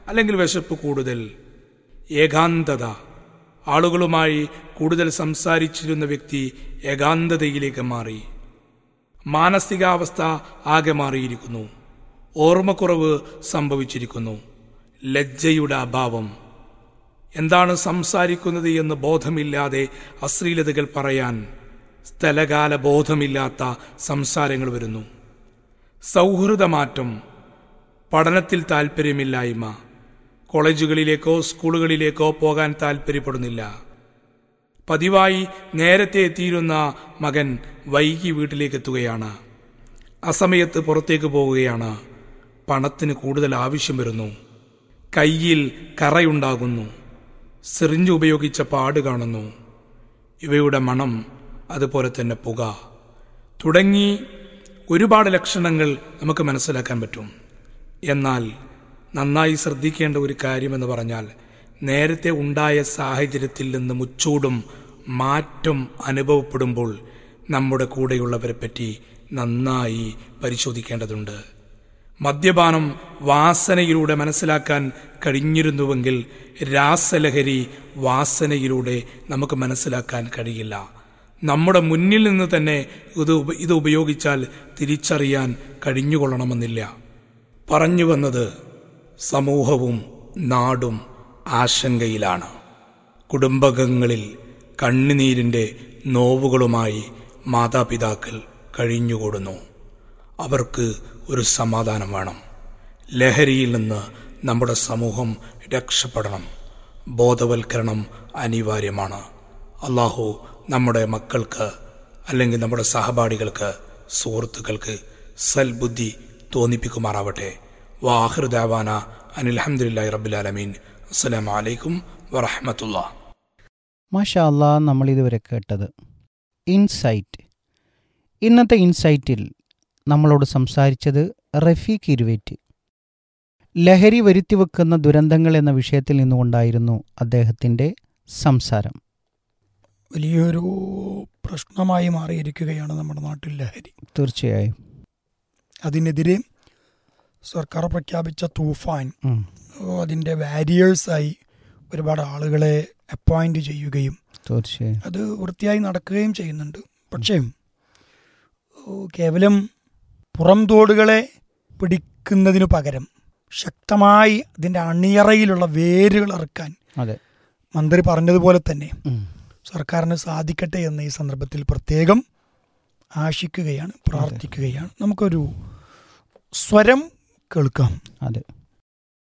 അല്ലെങ്കിൽ വിശപ്പ് കൂടുതൽ ഏകാന്തത ആളുകളുമായി കൂടുതൽ സംസാരിച്ചിരുന്ന വ്യക്തി ഏകാന്തതയിലേക്ക് മാറി മാനസികാവസ്ഥ ആകെ മാറിയിരിക്കുന്നു ഓർമ്മക്കുറവ് സംഭവിച്ചിരിക്കുന്നു ലജ്ജയുടെ അഭാവം എന്താണ് സംസാരിക്കുന്നത് എന്ന് ബോധമില്ലാതെ അശ്ലീലതകൾ പറയാൻ സ്ഥലകാല ബോധമില്ലാത്ത സംസാരങ്ങൾ വരുന്നു സൗഹൃദമാറ്റം പഠനത്തിൽ താല്പര്യമില്ലായ്മ കോളേജുകളിലേക്കോ സ്കൂളുകളിലേക്കോ പോകാൻ താല്പര്യപ്പെടുന്നില്ല പതിവായി നേരത്തെ എത്തിയിരുന്ന മകൻ വൈകി വീട്ടിലേക്ക് എത്തുകയാണ് അസമയത്ത് പുറത്തേക്ക് പോവുകയാണ് പണത്തിന് കൂടുതൽ ആവശ്യം വരുന്നു കയ്യിൽ കറയുണ്ടാകുന്നു സിറിഞ്ച് ഉപയോഗിച്ച പാട് കാണുന്നു ഇവയുടെ മണം അതുപോലെ തന്നെ പുക തുടങ്ങി ഒരുപാട് ലക്ഷണങ്ങൾ നമുക്ക് മനസ്സിലാക്കാൻ പറ്റും എന്നാൽ നന്നായി ശ്രദ്ധിക്കേണ്ട ഒരു കാര്യമെന്ന് പറഞ്ഞാൽ നേരത്തെ ഉണ്ടായ സാഹചര്യത്തിൽ നിന്ന് മുച്ചൂടും മാറ്റം അനുഭവപ്പെടുമ്പോൾ നമ്മുടെ കൂടെയുള്ളവരെ പറ്റി നന്നായി പരിശോധിക്കേണ്ടതുണ്ട് മദ്യപാനം വാസനയിലൂടെ മനസ്സിലാക്കാൻ കഴിഞ്ഞിരുന്നുവെങ്കിൽ രാസലഹരി വാസനയിലൂടെ നമുക്ക് മനസ്സിലാക്കാൻ കഴിയില്ല നമ്മുടെ മുന്നിൽ നിന്ന് തന്നെ ഇത് ഉപ- ഇത് ഉപയോഗിച്ചാൽ തിരിച്ചറിയാൻ കഴിഞ്ഞുകൊള്ളണമെന്നില്ല പറഞ്ഞു വന്നത് സമൂഹവും നാടും ആശങ്കയിലാണ് കുടുംബകങ്ങളിൽ കണ്ണുനീരിൻ്റെ നോവുകളുമായി മാതാപിതാക്കൾ കഴിഞ്ഞുകൂടുന്നു അവർക്ക് ഒരു സമാധാനം വേണം ലഹരിയിൽ നിന്ന് നമ്മുടെ സമൂഹം രക്ഷപ്പെടണം ബോധവൽക്കരണം അനിവാര്യമാണ് അള്ളാഹു നമ്മുടെ മക്കൾക്ക് അല്ലെങ്കിൽ നമ്മുടെ സഹപാഠികൾക്ക് സുഹൃത്തുക്കൾക്ക് സൽബുദ്ധി തോന്നിപ്പിക്കുമാറാവട്ടെ വാഹൃദാവാന അനിൽഹമുല്ലാ റബ്ബുലാലമീൻ അസ്സലാമലൈക്കും വറഹമത്തുള്ള മാഷാ അല്ലാ നമ്മൾ ഇതുവരെ കേട്ടത് ഇൻസൈറ്റ് ഇന്നത്തെ ഇൻസൈറ്റിൽ നമ്മളോട് സംസാരിച്ചത് റഫീഖ് ഇരുവേറ്റ് ലഹരി വരുത്തിവെക്കുന്ന ദുരന്തങ്ങൾ എന്ന വിഷയത്തിൽ നിന്നുകൊണ്ടായിരുന്നു അദ്ദേഹത്തിൻ്റെ സംസാരം വലിയൊരു പ്രശ്നമായി മാറിയിരിക്കുകയാണ് നമ്മുടെ നാട്ടിൽ ലഹരി തീർച്ചയായും അതിനെതിരെ സർക്കാർ പ്രഖ്യാപിച്ച തൂഫാൻ ഉം, അതിൻ്റെ വാരിയേഴ്സായി ഒരുപാട് ആളുകളെ അപ്പോയിന്റ് ചെയ്യുകയും തീർച്ചയായും അത് വൃത്തിയായി നടക്കുകയും ചെയ്യുന്നുണ്ട് പക്ഷേ ഓ, കേവലം പുറംതോടുകളെ പിടിക്കുന്നതിനു പകരം ശക്തമായി അതിൻ്റെ അണിയറയിലുള്ള വേരുകൾ ഇറക്കാൻ അതെ മന്ത്രി പറഞ്ഞതുപോലെ തന്നെ ഉം, സർക്കാരിന് സാധിക്കട്ടെ എന്ന് ഈ സന്ദർഭത്തിൽ പ്രത്യേകം ആശിക്കുകയാണ് പ്രാർത്ഥിക്കുകയാണ് നമുക്കൊരു സ്വരം കേൾക്കാം അതെ